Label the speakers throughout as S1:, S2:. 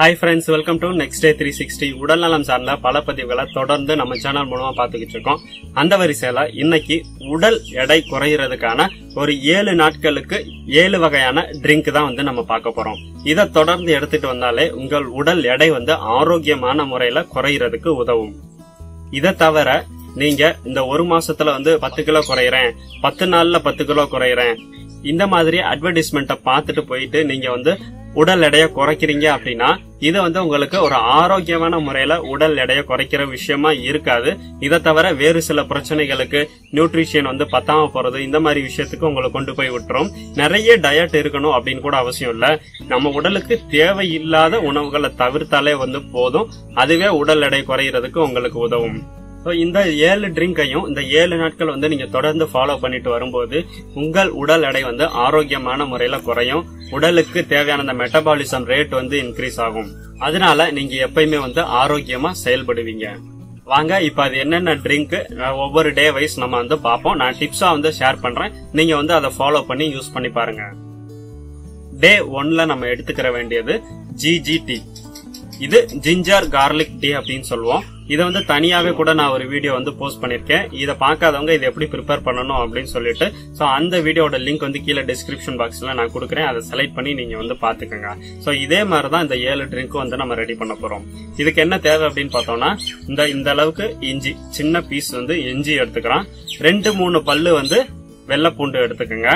S1: hi friends welcome to next day three sixty உடல்நலம் சார்ந்த பல பதிவுகளை தொடர்ந்து நம்ம சேனல் மூலமா பார்த்துக்கிட்டு இருக்கோம் அந்த வரிசையில இன்னைக்கு உடல் எடை குறையிறதுக்கான ஒரு ஏழு நாட்களுக்கு ஏழு வகையான ட்ரிங்க் தான் வந்து நம்ம பார்க்க போறோம் இதை தொடர்ந்து எடுத்துட்டு வந்தாலே உங்கள் உடல் எடை வந்து ஆரோக்கியமான முறையில குறையிறதுக்கு உதவும் இதை தவிர நீங்க இந்த ஒரு மாசத்துல வந்து பத்து கிலோ குறையிறேன் பத்து நாள்ல பத்து கிலோ குறையிறேன் இந்த மாதிரி அட்வர்டைஸ்மெண்ட்டை பார்த்துட்டு போயிட்டு நீங்க வந்து உடல் எடையை குறைக்கிறீங்க அப்படின்னா இது வந்து உங்களுக்கு ஒரு ஆரோக்கியமான முறையில உடல் எடையை குறைக்கிற விஷயமா இருக்காது இதை தவிர வேறு சில பிரச்சனைகளுக்கு நியூட்ரிஷன் வந்து பத்தாம போறது இந்த மாதிரி விஷயத்துக்கு உங்களை கொண்டு போய் விட்டுரும் நிறைய டயட் இருக்கணும் அப்படின்னு கூட அவசியம் இல்ல நம்ம உடலுக்கு தேவையில்லாத உணவுகளை தவிர்த்தாலே வந்து போதும் அதுவே உடல் எடை குறையிறதுக்கு உங்களுக்கு உதவும் ஸோ இந்த ஏழு ட்ரிங்கையும் இந்த ஏழு நாட்கள் வந்து நீங்க தொடர்ந்து ஃபாலோ பண்ணிட்டு வரும்போது உங்கள் உடல் எடை வந்து ஆரோக்கியமான முறையில குறையும் உடலுக்கு தேவையான அந்த மெட்டபாலிசம் ரேட் வந்து இன்க்ரீஸ் ஆகும் அதனால நீங்க எப்பயுமே வந்து ஆரோக்கியமா செயல்படுவீங்க வாங்க இப்ப அது என்னென்ன ட்ரிங்க் ஒவ்வொரு டே வைஸ் நம்ம வந்து பார்ப்போம் நான் டிப்ஸா வந்து ஷேர் பண்றேன் நீங்க வந்து அதை ஃபாலோ பண்ணி யூஸ் பண்ணி பாருங்க டே ஒன்ல நம்ம எடுத்துக்கிற வேண்டியது ஜிஜிடி இது ஜிஞ்சர் கார்லிக் டீ அப்படின்னு சொல்லுவோம் இதை வந்து தனியாவே கூட நான் ஒரு வீடியோ வந்து போஸ்ட் பண்ணிருக்கேன் இதை பார்க்காதவங்க இதை எப்படி ப்ரிப்பேர் பண்ணணும் அப்படின்னு சொல்லிட்டு சோ அந்த வீடியோட லிங்க் வந்து கீழே டிஸ்கிரிப்ஷன் பாக்ஸ்ல நான் கொடுக்குறேன் அதை செலக்ட் பண்ணி நீங்க வந்து பாத்துக்கோங்க சோ இதே மாதிரி தான் இந்த ஏழு ட்ரிங்க்கும் வந்து நம்ம ரெடி பண்ண போறோம் இதுக்கு என்ன தேவை அப்படின்னு பார்த்தோம்னா இந்த இந்த அளவுக்கு இஞ்சி சின்ன பீஸ் வந்து இஞ்சி எடுத்துக்கிறோம் ரெண்டு மூணு பல்லு வந்து வெள்ளை பூண்டு எடுத்துக்கோங்க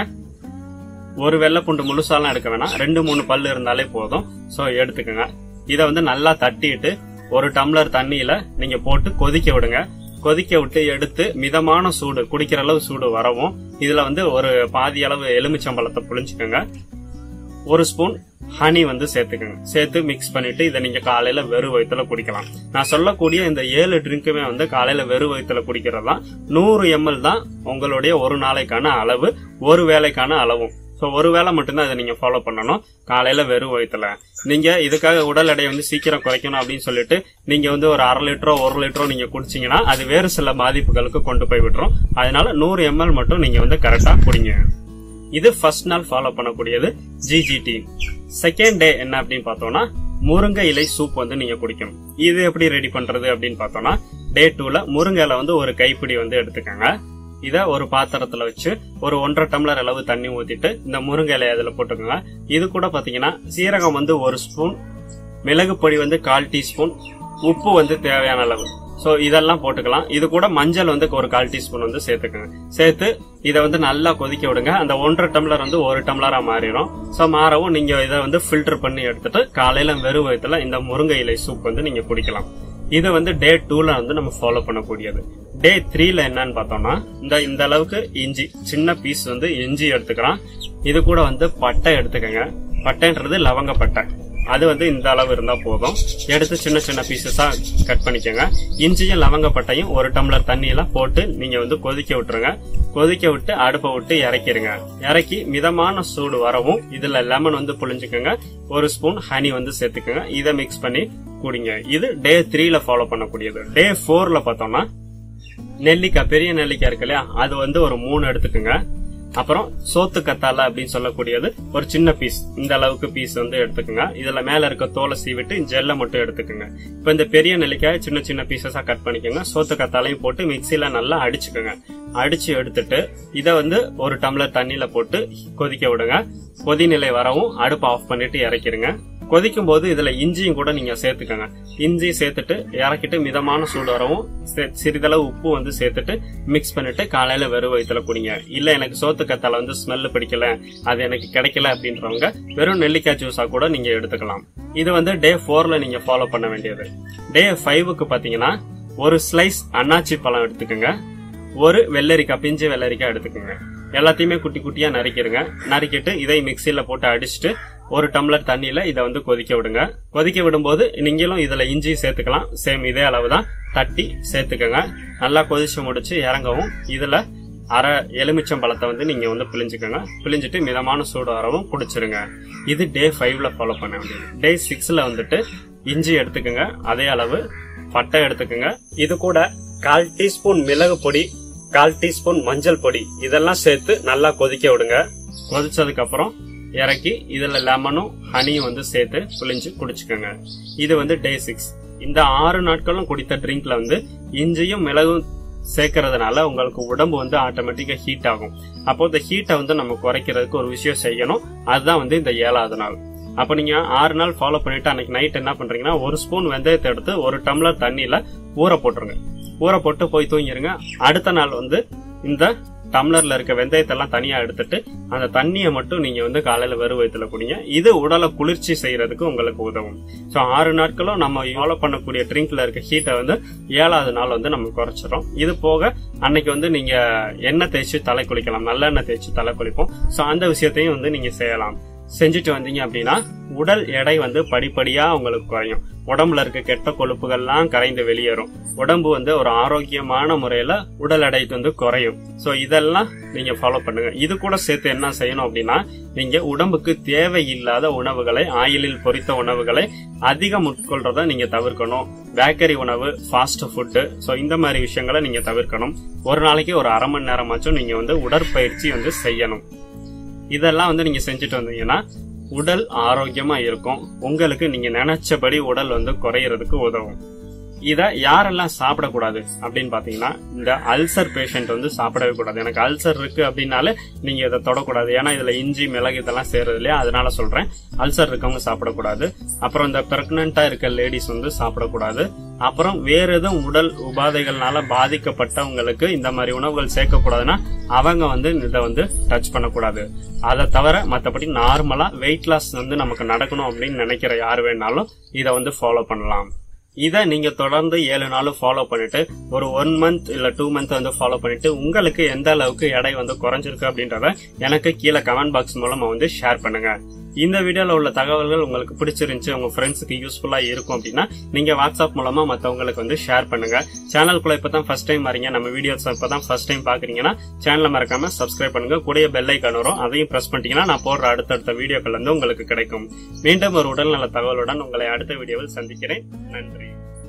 S1: ஒரு வெள்ளை பூண்டு முழுசாலாம் எடுக்க வேணாம் ரெண்டு மூணு பல்லு இருந்தாலே போதும் சோ எடுத்துக்கோங்க இதை வந்து நல்லா தட்டிட்டு ஒரு டம்ளர் தண்ணியில நீங்க போட்டு கொதிக்க விடுங்க கொதிக்க விட்டு எடுத்து மிதமான சூடு குடிக்கிற அளவு சூடு வரவும் இதுல வந்து ஒரு பாதி அளவு எலுமிச்சம்பழத்தை புளிஞ்சுக்கோங்க ஒரு ஸ்பூன் ஹனி வந்து சேர்த்துக்கோங்க சேர்த்து மிக்ஸ் பண்ணிட்டு இதை நீங்க காலையில வெறும் வயிற்றுல குடிக்கலாம் நான் சொல்லக்கூடிய இந்த ஏழு ட்ரிங்க்குமே வந்து காலையில வெறும் வயிற்றுல குடிக்கிறது தான் நூறு எம்எல் தான் உங்களுடைய ஒரு நாளைக்கான அளவு ஒரு வேலைக்கான அளவும் ஸோ ஒரு வேளை மட்டும்தான் இதை நீங்க ஃபாலோ பண்ணணும் காலையில வெறும் வயிற்றுல நீங்க இதுக்காக உடல் எடையை வந்து சீக்கிரம் குறைக்கணும் அப்படின்னு சொல்லிட்டு நீங்க வந்து ஒரு அரை லிட்டரோ ஒரு லிட்டரோ நீங்க குடிச்சீங்கன்னா அது வேறு சில பாதிப்புகளுக்கு கொண்டு போய் விட்டுரும் அதனால நூறு எம்எல் மட்டும் நீங்க வந்து கரெக்டா குடிங்க இது ஃபர்ஸ்ட் நாள் ஃபாலோ பண்ணக்கூடியது ஜிஜிடி செகண்ட் டே என்ன அப்படின்னு பார்த்தோம்னா முருங்கை இலை சூப் வந்து நீங்க குடிக்கணும் இது எப்படி ரெடி பண்றது அப்படின்னு பார்த்தோம்னா டே டூல முருங்கை இலை வந்து ஒரு கைப்பிடி வந்து எடுத்துக்கோங்க இத ஒரு பாத்திரத்துல வச்சு ஒரு ஒன்றரை டம்ளர் அளவு தண்ணி ஊத்திட்டு இந்த முருங்கை இலையை அதுல போட்டுக்கோங்க இது கூட பாத்தீங்கன்னா சீரகம் வந்து ஒரு ஸ்பூன் மிளகு பொடி வந்து கால் டீஸ்பூன் உப்பு வந்து தேவையான அளவு சோ இதெல்லாம் போட்டுக்கலாம் இது கூட மஞ்சள் வந்து ஒரு கால் டீஸ்பூன் வந்து சேர்த்துக்கோங்க சேர்த்து இதை வந்து நல்லா கொதிக்க விடுங்க அந்த ஒன்றரை டம்ளர் வந்து ஒரு டம்ளரா மாறிடும் சோ மாறவும் நீங்க இதை வந்து ஃபில்டர் பண்ணி எடுத்துட்டு காலையில வெறும் வயத்துல இந்த முருங்கை இலை சூப் வந்து நீங்க குடிக்கலாம் இது வந்து டே டூல வந்து நம்ம ஃபாலோ பண்ணக்கூடியது டே த்ரீல என்னன்னு பார்த்தோம்னா இந்த இந்த அளவுக்கு இஞ்சி சின்ன பீஸ் வந்து இஞ்சி எடுத்துக்கிறோம் இது கூட வந்து பட்டை எடுத்துக்கோங்க பட்டைன்றது லவங்க பட்டை அது வந்து இந்த அளவு இருந்தா போதும் எடுத்து சின்ன சின்ன பீசஸா கட் பண்ணிக்கோங்க இஞ்சியும் லவங்க பட்டையும் ஒரு டம்ளர் தண்ணியில போட்டு நீங்க வந்து கொதிக்க விட்டுருங்க கொதிக்க விட்டு அடுப்பை விட்டு இறக்கிருங்க இறக்கி மிதமான சூடு வரவும் இதுல லெமன் வந்து புளிஞ்சுக்கோங்க ஒரு ஸ்பூன் ஹனி வந்து சேர்த்துக்கோங்க இதை மிக்ஸ் பண்ணி குடிங்க இது டே த்ரீல ஃபாலோ பண்ணக்கூடியது டே ஃபோர்ல பார்த்தோம்னா நெல்லிக்காய் பெரிய நெல்லிக்காய் இருக்கு இல்லையா அது வந்து ஒரு மூணு எடுத்துக்கோங்க அப்புறம் சோத்து கத்தால அப்படின்னு சொல்லக்கூடியது ஒரு சின்ன பீஸ் இந்த அளவுக்கு பீஸ் வந்து எடுத்துக்கோங்க இதுல மேல இருக்க தோலை சீவிட்டு ஜெல்லை மட்டும் எடுத்துக்கோங்க இப்ப இந்த பெரிய நெல்லிக்காய் சின்ன சின்ன பீசஸா கட் பண்ணிக்கோங்க சோத்து கத்தாலையும் போட்டு மிக்சியில நல்லா அடிச்சுக்கோங்க அடிச்சு எடுத்துட்டு இத வந்து ஒரு டம்ளர் தண்ணியில போட்டு கொதிக்க விடுங்க கொதிநிலை வரவும் அடுப்பு ஆஃப் பண்ணிட்டு இறக்கிருங்க கொதிக்கும் போது இதுல இஞ்சியும் கூட நீங்க சேர்த்துக்கோங்க இஞ்சி சேர்த்துட்டு இறக்கிட்டு மிதமான சூடு வரவும் சிறிதளவு உப்பு வந்து சேர்த்துட்டு மிக்ஸ் பண்ணிட்டு காலையில வெறும் வயிற்றுல குடிங்க இல்ல எனக்கு சோத்து கத்தால வந்து ஸ்மெல் பிடிக்கல அது எனக்கு கிடைக்கல அப்படின்றவங்க வெறும் நெல்லிக்காய் ஜூஸா கூட நீங்க எடுத்துக்கலாம் இது வந்து டே போர்ல நீங்க ஃபாலோ பண்ண வேண்டியது டே ஃபைவுக்கு பாத்தீங்கன்னா ஒரு ஸ்லைஸ் அன்னாச்சி பழம் எடுத்துக்கோங்க ஒரு வெள்ளரிக்காய் பிஞ்சு வெள்ளரிக்காய் எடுத்துக்கோங்க எல்லாத்தையுமே குட்டி குட்டியா நறுக்கிடுங்க நறுக்கிட்டு இதை மிக்சியில போட்டு அடிச்சுட்டு ஒரு டம்ளர் தண்ணியில இதை வந்து கொதிக்க விடுங்க கொதிக்க விடும்போது நீங்களும் இதுல இஞ்சி சேர்த்துக்கலாம் சேம் இதே அளவு தான் தட்டி சேர்த்துக்கோங்க நல்லா கொதிச்சு முடிச்சு இறங்கவும் இதுல அரை எலுமிச்சம் பழத்தை வந்து நீங்க வந்து பிழிஞ்சுக்கோங்க பிழிஞ்சிட்டு மிதமான சூடு வரவும் குடிச்சிருங்க இது டே ஃபைவ்ல ஃபாலோ பண்ண வேண்டியது டே சிக்ஸ்ல வந்துட்டு இஞ்சி எடுத்துக்கோங்க அதே அளவு பட்டை எடுத்துக்கோங்க இது கூட கால் டீஸ்பூன் மிளகு பொடி கால் டீஸ்பூன் மஞ்சள் பொடி இதெல்லாம் சேர்த்து நல்லா கொதிக்க விடுங்க கொதிச்சதுக்கு அப்புறம் இறக்கி இதுல லெமனும் ஹனியும் வந்து சேர்த்து புளிஞ்சு குடிச்சுக்கோங்க இது வந்து டே சிக்ஸ் இந்த ஆறு நாட்களும் குடித்த ட்ரிங்க்ல வந்து இஞ்சியும் மிளகும் சேர்க்கறதுனால உங்களுக்கு உடம்பு வந்து ஆட்டோமேட்டிக்கா ஹீட் ஆகும் அப்போ இந்த ஹீட்டை வந்து நம்ம குறைக்கிறதுக்கு ஒரு விஷயம் செய்யணும் அதுதான் வந்து இந்த ஏழாவது நாள் அப்ப நீங்க ஆறு நாள் ஃபாலோ பண்ணிட்டு அன்னைக்கு நைட் என்ன பண்றீங்கன்னா ஒரு ஸ்பூன் வெந்தயத்தை எடுத்து ஒரு டம்ளர் தண்ணியில ஊற போட்டுருங்க ஊற போட்டு போய் தூங்கிருங்க அடுத்த நாள் வந்து இந்த டம்ளர்ல இருக்க வெந்தயத்தை எல்லாம் தனியா எடுத்துட்டு அந்த தண்ணியை மட்டும் நீங்க வந்து காலையில வெறும் வயிற்றுல குடிங்க இது உடலை குளிர்ச்சி செய்யறதுக்கு உங்களுக்கு உதவும் சோ ஆறு நாட்களும் நம்ம ஃபாலோ பண்ணக்கூடிய ட்ரிங்க்ல இருக்க ஹீட்டை வந்து ஏழாவது நாள் வந்து நம்ம குறைச்சிடும் இது போக அன்னைக்கு வந்து நீங்க எண்ணெய் தேய்ச்சி தலை குளிக்கலாம் நல்லெண்ணெய் தேய்ச்சி தலை குளிப்போம் சோ அந்த விஷயத்தையும் வந்து நீங்க செய்யலாம் செஞ்சுட்டு வந்தீங்க அப்படின்னா உடல் எடை வந்து படிப்படியா உங்களுக்கு குறையும் உடம்புல இருக்க கெட்ட கொழுப்புகள்லாம் கரைந்து வெளியேறும் உடம்பு வந்து ஒரு ஆரோக்கியமான முறையில உடல் எடை வந்து குறையும் சோ இதெல்லாம் நீங்க ஃபாலோ பண்ணுங்க இது கூட சேர்த்து என்ன செய்யணும் அப்படின்னா நீங்க உடம்புக்கு தேவையில்லாத உணவுகளை ஆயிலில் பொரித்த உணவுகளை அதிகம் உட்கொள்றத நீங்க தவிர்க்கணும் பேக்கரி உணவு ஃபாஸ்ட் ஃபுட்டு ஸோ இந்த மாதிரி விஷயங்களை நீங்க தவிர்க்கணும் ஒரு நாளைக்கு ஒரு அரை மணி நேரமாச்சும் நீங்க வந்து உடற்பயிற்சி வந்து செய்யணும் இதெல்லாம் வந்து நீங்க செஞ்சுட்டு வந்தீங்கன்னா உடல் ஆரோக்கியமா இருக்கும் உங்களுக்கு நீங்க நினைச்சபடி உடல் வந்து குறையறதுக்கு உதவும் இத யாரெல்லாம் சாப்பிடக்கூடாது அப்படின்னு பாத்தீங்கன்னா இந்த அல்சர் பேஷண்ட் வந்து சாப்பிடவே கூடாது எனக்கு அல்சர் இருக்கு அப்படின்னாலே நீங்க இதை தொடக்கூடாது ஏன்னா இதுல இஞ்சி மிளகு இதெல்லாம் சேருது இல்லையா அதனால சொல்றேன் அல்சர் இருக்கவங்க சாப்பிடக்கூடாது அப்புறம் இந்த பிரெக்னண்டா இருக்க லேடிஸ் வந்து சாப்பிடக்கூடாது அப்புறம் வேற எதுவும் உடல் உபாதைகள்னால பாதிக்கப்பட்டவங்களுக்கு இந்த மாதிரி உணவுகள் சேர்க்கக்கூடாதுன்னா அவங்க வந்து இதை வந்து டச் பண்ணக்கூடாது அதை தவிர மற்றபடி நார்மலா வெயிட் லாஸ் வந்து நமக்கு நடக்கணும் அப்படின்னு நினைக்கிற யார் வேணாலும் இதை வந்து ஃபாலோ பண்ணலாம் இதை நீங்க தொடர்ந்து ஏழு நாள் ஃபாலோ பண்ணிட்டு ஒரு ஒன் மந்த் இல்ல டூ மந்த் வந்து ஃபாலோ பண்ணிட்டு உங்களுக்கு எந்த அளவுக்கு எடை வந்து குறைஞ்சிருக்கு அப்படின்றத எனக்கு கீழே கமெண்ட் பாக்ஸ் மூலமா வந்து ஷேர் பண்ணுங்க இந்த வீடியோல உள்ள தகவல்கள் உங்களுக்கு பிடிச்சிருந்துச்சு உங்க ஃப்ரெண்ட்ஸுக்கு யூஸ்ஃபுல்லா இருக்கும் அப்படின்னா நீங்க வாட்ஸ்அப் மூலமா மத்தவங்களுக்கு வந்து ஷேர் பண்ணுங்க சேனலுக்குள்ள இப்பதான் ஃபர்ஸ்ட் டைம் வரீங்க நம்ம வீடியோஸ் இப்பதான் ஃபர்ஸ்ட் டைம் பாக்குறீங்கன்னா சேனலை மறக்காம சப்ஸ்கிரைப் பண்ணுங்க கூடிய பெல் ஐக்கான் வரும் அதையும் பிரஸ் பண்ணிட்டீங்கன்னா நான் போடுற அடுத்தடுத்த வீடியோக்கள் வந்து உங்களுக்கு கிடைக்கும் மீண்டும் ஒரு உடல்நல தகவலுடன் உங்களை அடுத்த வீடியோவில் சந்திக்கிறேன் நன்றி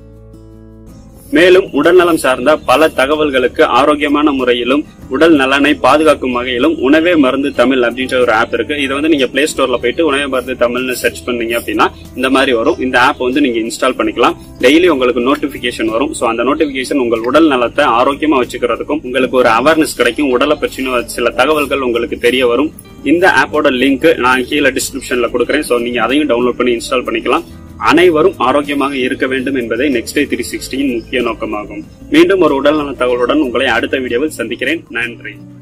S1: மேலும் உடல்நலம் சார்ந்த பல தகவல்களுக்கு ஆரோக்கியமான முறையிலும் உடல் நலனை பாதுகாக்கும் வகையிலும் உணவே மருந்து தமிழ் அப்படின்ற ஒரு ஆப் இருக்கு இதை வந்து நீங்க பிளே ஸ்டோர்ல போயிட்டு உணவே மருந்து தமிழ்னு சர்ச் பண்ணீங்க அப்படின்னா இந்த மாதிரி வரும் இந்த ஆப் வந்து நீங்க இன்ஸ்டால் பண்ணிக்கலாம் டெய்லி உங்களுக்கு நோட்டிபிகேஷன் வரும் சோ அந்த நோட்டிபிகேஷன் உங்கள் உடல் நலத்தை ஆரோக்கியமா வச்சுக்கிறதுக்கும் உங்களுக்கு ஒரு அவேர்னஸ் கிடைக்கும் உடலை பற்றின சில தகவல்கள் உங்களுக்கு தெரிய வரும் இந்த ஆப்போட லிங்க் நான் கீழே டிஸ்கிரிப்ஷன்ல கொடுக்குறேன் சோ நீங்க அதையும் டவுன்லோட் பண்ணி இன்ஸ்டால் பண்ணிக்கலாம் அனைவரும் ஆரோக்கியமாக இருக்க வேண்டும் என்பதே நெக்ஸ்ட் டே த்ரீ சிக்ஸ்டியின் முக்கிய நோக்கமாகும் மீண்டும் ஒரு உடல்நல தகவலுடன் உங்களை அடுத்த வீடியோவில் சந்திக்கிறேன் நன்றி